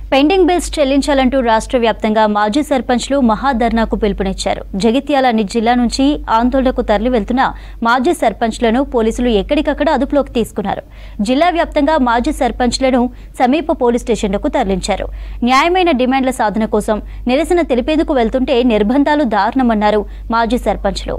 Pending bills చెల్లించాలంటూ రాష్ట్ర వ్యాప్తంగా మాజీ సర్పంచ్లు మహాధర్నాకు పిలుపునిచ్చారు జగిత్యాల ని- జిల్లా నుంచి ఆందోళనకు తరలి వెళ్తున్న మాజీ సర్పంచ్లను పోలీసులు ఎక్కడికక్కడ అదుపులోకి తీసుకున్నారు జిల్లా వ్యాప్తంగా మాజీ సర్పంచ్లను సమీప పోలీస్ స్టేషన్లకు తరలించారు న్యాయమైన డిమాండ్ల సాధన కోసం నిరసన తెలిపేందుకు వెళ్తుంటే నిర్బంధాలు దారుణమన్నారు మాజీ సర్పంచ్లు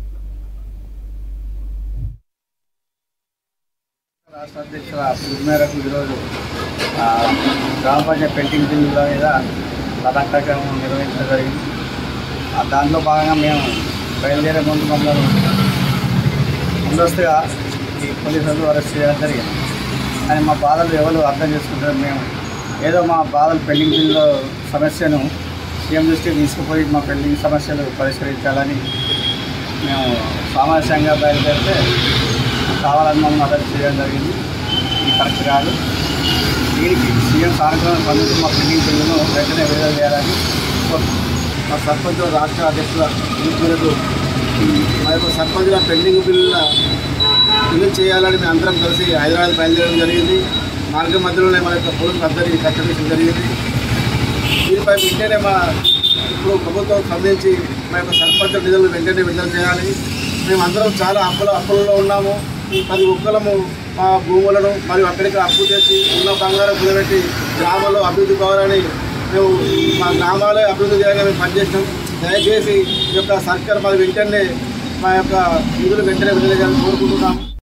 రాష్ట్ర అధ్యక్షుల పిలుపు మేరకు ఈరోజు ఆ, గ్రామ పంచాయతీ పెయింటింగ్ బిల్లుల మీద పతాక కార్యక్రమం నిర్వహించడం జరిగింది ఆ, దాంట్లో భాగంగా మేము బయలుదేరే ముందు మమ్మల్ని ముందస్తుగా ఈ పోలీసులు అరెస్ట్ చేయడం జరిగింది కానీ మా బాధలు ఎవరు అర్థం చేసుకుంటారు మేము ఏదో మా బాధలు పెండింగ్ బిల్లు సమస్యను సీఎం దృష్టికి తీసుకుపోయి మా పెండింగ్ సమస్యలు పరిష్కరించాలని మేము సామరస్యంగా బయలుదేరితే కావాలని మమ్మల్ని అరెస్ట్ చేయడం జరిగింది ఇది కరెక్ట్ కాదు దీనికి సీఎం సాయంత్రం స్పందించి మా పెండింగ్ బిల్లును వెంటనే విడుదల చేయాలని కోరుతున్నాం. మా సర్పంచ్ రాష్ట్ర అధ్యక్షుల పిలుపు మేరకు మా యొక్క సర్పంచుల పెండింగ్ బిల్లుల బిల్లు చేయాలని మేము అందరం కలిసి హైదరాబాద్ బయలుదేరడం జరిగింది మార్గ మధ్యలోనే మా యొక్క పోలీసు అందరినీ కట్టడించడం జరిగింది దీనిపై వెంటనే మా ఇప్పుడు ప్రభుత్వం స్పందించి మా యొక్క సర్పంచ్ నిధులు వెంటనే విడుదల చేయాలి మేము అందరం చాలా అప్పుల అప్పులలో ఉన్నాము ప్రతి ఒక్కరము మా భూములను మరియు అక్కడికి అప్పు తెచ్చి ఉన్న బంగారం కుదబెట్టి గ్రామంలో అభివృద్ధి కావాలని మేము మా గ్రామాలే అభివృద్ధి చేయాలని మేము పనిచేసినాం దయచేసి ఈ యొక్క సర్కార్ మరి వెంటనే మా యొక్క నిధులు వెంటనే విడుదల చేయాలని కోరుకుంటున్నాము